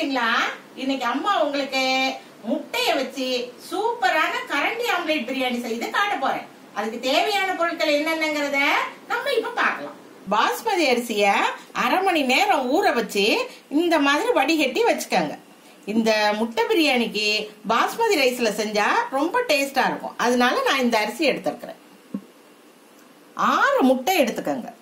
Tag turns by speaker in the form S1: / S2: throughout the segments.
S1: பாத்தீங்களா இன்னைக்கு அம்மா உங்களுக்கு முட்டைய வச்சு சூப்பரான கரண்டி ஆம்லேட் பிரியாணி செய்து காட்ட போறேன் அதுக்கு தேவையான பொருட்கள் என்னென்னங்கறத நம்ம இப்ப பார்க்கலாம் பாஸ்மதி அரிசிய அரை மணி நேரம் ஊற வச்சு இந்த மாதிரி வடிகட்டி வச்சுக்கோங்க இந்த முட்டை பிரியாணிக்கு பாஸ்மதி ரைஸ்ல செஞ்சா ரொம்ப டேஸ்டா இருக்கும் அதனால நான் இந்த அரிசி எடுத்திருக்கிறேன் ஆறு முட்டை எடுத்துக்கோங்க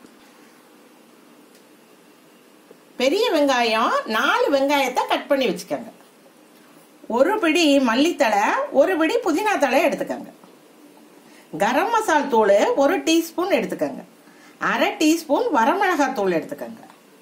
S1: பெரிய வெங்காயம் நாலு வெங்காயத்தை கட் பண்ணி வச்சுக்கோங்க ஒரு பிடி மல்லித்தழை ஒரு பிடி புதினா தழை எடுத்துக்கோங்க கரம் மசால் தூள் ஒரு டீஸ்பூன் எடுத்துக்கோங்க அரை டீஸ்பூன் வரமிளகாய் தூள் எடுத்துக்கோங்க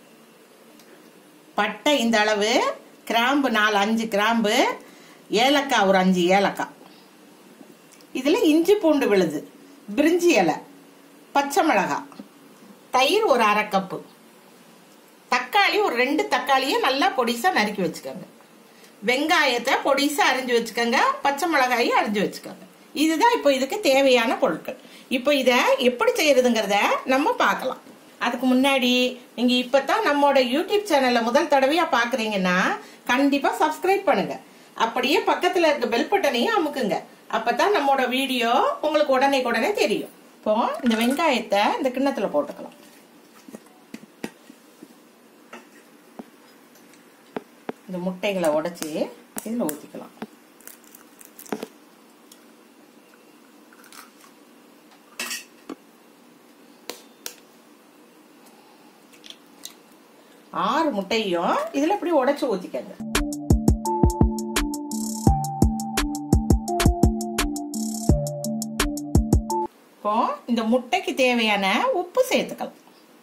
S1: பட்டை இந்த அளவு கிராம்பு நாலு அஞ்சு கிராம்பு ஏலக்காய் ஒரு அஞ்சு ஏலக்காய் இதில் இஞ்சி பூண்டு விழுது பிரிஞ்சி இலை பச்சை மிளகாய் தயிர் ஒரு அரை கப்பு தக்காளி ஒரு ரெண்டு தக்காளியை நல்லா பொடிசா நறுக்கி வச்சுக்கோங்க வெங்காயத்தை பொடிசா அரிஞ்சு வச்சுக்கோங்க பச்சை மிளகாயும் அரிஞ்சு வச்சுக்கோங்க இதுதான் இப்போ இதுக்கு தேவையான பொருட்கள் இப்போ இதை எப்படி செய்யறதுங்கிறத நம்ம பார்க்கலாம் அதுக்கு முன்னாடி நீங்க இப்பதான் நம்மளோட யூடியூப் சேனல்ல முதல் தடவையா பாக்குறீங்கன்னா கண்டிப்பா சப்ஸ்கிரைப் பண்ணுங்க அப்படியே பக்கத்துல இருக்க பெல் பட்டனையும் அமுக்குங்க அப்பதான் நம்மளோட வீடியோ உங்களுக்கு உடனே உடனே தெரியும் இப்போ இந்த வெங்காயத்தை இந்த கிண்ணத்துல போட்டுக்கலாம் இந்த முட்டைகளை உடைச்சி இதில் ஊற்றிக்கலாம் ஆறு முட்டையும் இதில் இப்படி உடைச்சு ஊற்றிக்கங்க இப்போ இந்த முட்டைக்கு தேவையான உப்பு சேர்த்துக்கலாம்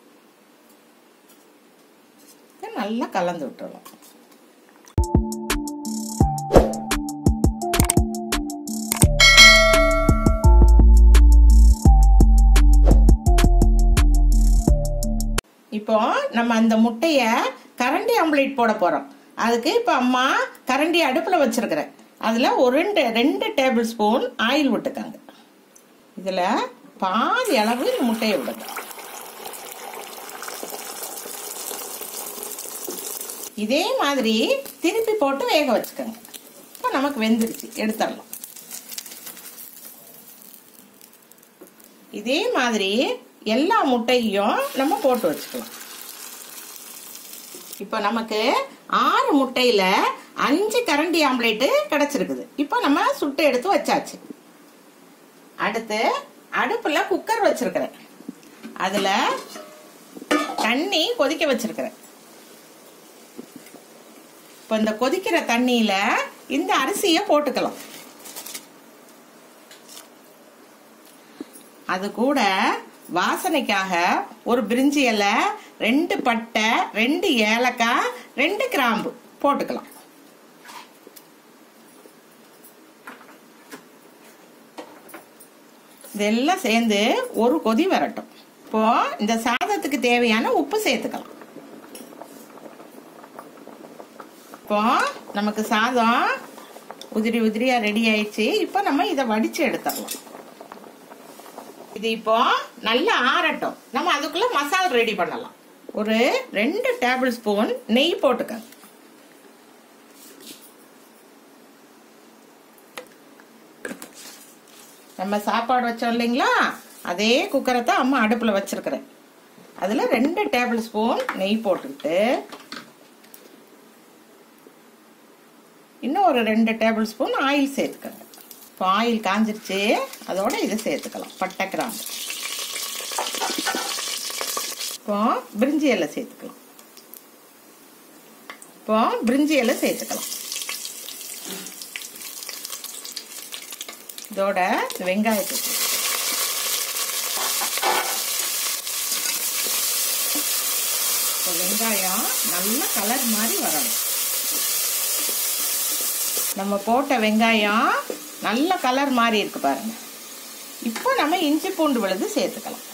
S1: இதை நல்லா கலந்து விட்டுறலாம் இப்போ நம்ம அந்த முட்டைய கரண்டி ஆம்லேட் போட போறோம் அதுக்கு இப்போ அம்மா கரண்டி அடுப்புல வச்சிருக்கிறேன் அதுல ஒரு ரெண்டு ரெண்டு டேபிள் ஸ்பூன் ஆயில் விட்டுக்கங்க இதுல பாதி அளவு இந்த முட்டையை விடுங்க இதே மாதிரி திருப்பி போட்டு வேக வச்சுக்கோங்க இப்போ நமக்கு வெந்துருச்சு எடுத்துடலாம் இதே மாதிரி எல்லா முட்டையும் நம்ம போட்டு வச்சுக்கலாம் இப்போ நமக்கு ஆறு முட்டையில அஞ்சு கரண்டி ஆம்லேட்டு கிடைச்சிருக்குது இப்போ நம்ம சுட்டு எடுத்து வச்சாச்சு அடுத்து அடுப்புல குக்கர் வச்சிருக்கிறேன் அதுல தண்ணி கொதிக்க வச்சிருக்கிறேன் இப்போ இந்த கொதிக்கிற தண்ணியில இந்த அரிசியை போட்டுக்கலாம் அது கூட வாசனைக்காக ஒரு பிரிஞ்சி இலை ரெண்டு பட்டை ரெண்டு ஏலக்காய் ரெண்டு கிராம்பு போட்டுக்கலாம் இதெல்லாம் சேர்ந்து ஒரு கொதி வரட்டும் இப்போ இந்த சாதத்துக்கு தேவையான உப்பு சேர்த்துக்கலாம் இப்போ நமக்கு சாதம் உதிரி உதிரியா ரெடி ஆயிடுச்சு இப்போ நம்ம இதை வடிச்சு எடுத்துடலாம் இது இப்போ நல்லா ஆறட்டும் நம்ம அதுக்குள்ள மசால் ரெடி பண்ணலாம் ஒரு ரெண்டு டேபிள் ஸ்பூன் நெய் போட்டுக்கங்க நம்ம சாப்பாடு வச்சோம் இல்லைங்களா அதே குக்கரை தான் அம்மா அடுப்பில் வச்சிருக்கிறேன் அதில் ரெண்டு டேபிள் ஸ்பூன் நெய் போட்டுக்கிட்டு இன்னும் ஒரு ரெண்டு டேபிள் ஸ்பூன் ஆயில் சேர்த்துக்கங்க இப்போ ஆயில் காஞ்சிருச்சு அதோட இதை சேர்த்துக்கலாம் பட்டை கிராம்பு இப்போ பிரிஞ்சி இலை சேர்த்துக்கலாம் இப்போ பிரிஞ்சி இலை சேர்த்துக்கலாம் இதோட இந்த வெங்காயத்தை சேர்த்து. இப்போ வெங்காயம் நல்ல கலர் மாதிரி வரணும் நம்ம போட்ட வெங்காயம் நல்ல கலர் மாதிரி இருக்கு பாருங்க இப்போ நம்ம இஞ்சி பூண்டு விழுது சேர்த்துக்கலாம்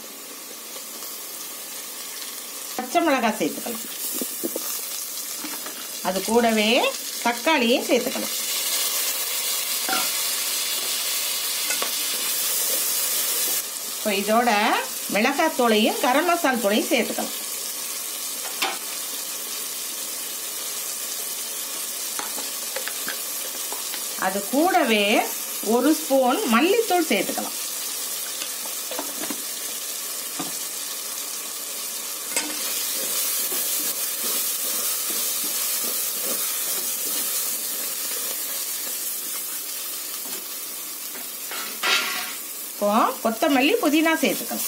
S1: பச்சை மிளகாய் சேர்த்துக்கலாம் அது கூடவே தக்காளியும் சேர்த்துக்கலாம் இப்போ இதோட மிளகாய் தூளையும் கரம் மசால் தூளையும் சேர்த்துக்கலாம் அது கூடவே ஒரு ஸ்பூன் மல்லித்தூள் சேர்த்துக்கலாம் இப்போ கொத்தமல்லி புதினா சேர்த்துக்கலாம்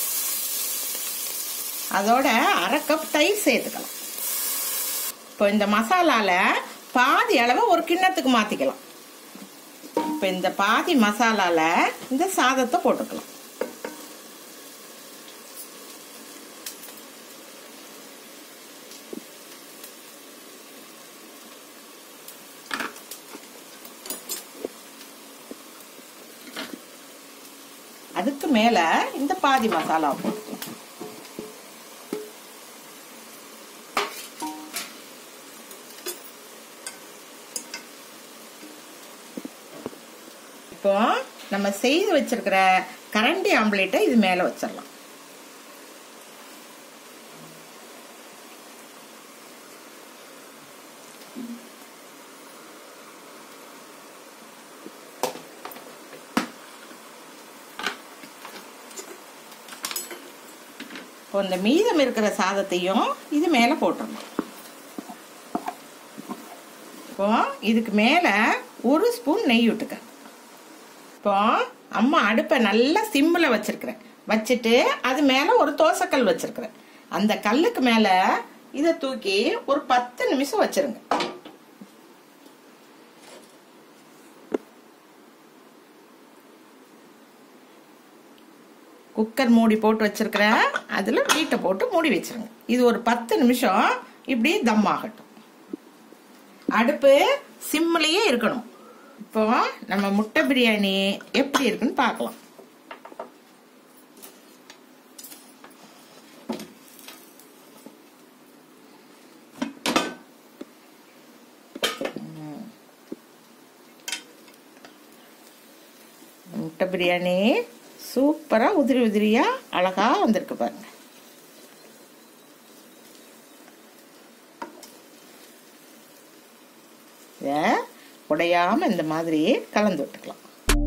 S1: அதோட அரை கப் தயிர் சேர்த்துக்கலாம் இப்போ இந்த மசாலால பாதி அளவை ஒரு கிண்ணத்துக்கு மாத்திக்கலாம் இப்போ இந்த பாதி மசாலால இந்த சாதத்தை போட்டுக்கலாம் அதுக்கு மேல இந்த பாதி மசாலா போட்டுக்கலாம் இப்போ நம்ம செய்து வச்சிருக்கிற கரண்டி ஆம்லேட்டை இது மேல வச்சிடலாம் இப்போ இந்த மீதம் இருக்கிற சாதத்தையும் இது மேல போட்டுடணும் இப்போ இதுக்கு மேல ஒரு ஸ்பூன் நெய் விட்டுக்க இப்போ அம்மா அடுப்பை நல்லா சிம்மில் வச்சிருக்கிறேன் வச்சுட்டு அது மேலே ஒரு தோசைக்கல் வச்சிருக்கிறேன் அந்த கல்லுக்கு மேலே இதை தூக்கி ஒரு பத்து நிமிஷம் வச்சிருங்க குக்கர் மூடி போட்டு வச்சிருக்கிறேன் அதில் வீட்டை போட்டு மூடி வச்சிருங்க இது ஒரு பத்து நிமிஷம் இப்படி தம் ஆகட்டும் அடுப்பு சிம்மிலேயே இருக்கணும் இப்போ நம்ம முட்டை பிரியாணி எப்படி இருக்குன்னு பார்க்கலாம் முட்டை பிரியாணி சூப்பராக உதிரி உதிரியாக அழகாக வந்திருக்கு பாருங்க இதை உடையாம இந்த மாதிரி கலந்து விட்டுக்கலாம்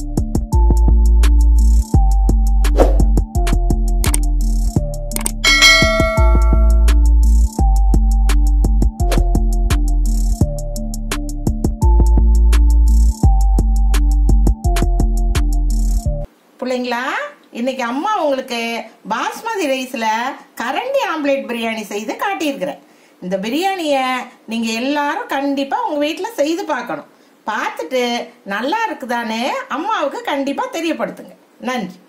S1: பிள்ளைங்களா இன்னைக்கு அம்மா உங்களுக்கு பாஸ்மதி ரைஸ்ல கரண்டி ஆம்லேட் பிரியாணி செய்து காட்டியிருக்கிறேன் இந்த பிரியாணியை நீங்க எல்லாரும் கண்டிப்பா உங்க வீட்டுல செய்து பார்க்கணும் பார்த்துட்டு நல்லா இருக்குதானே அம்மாவுக்கு கண்டிப்பா தெரியப்படுத்துங்க நன்றி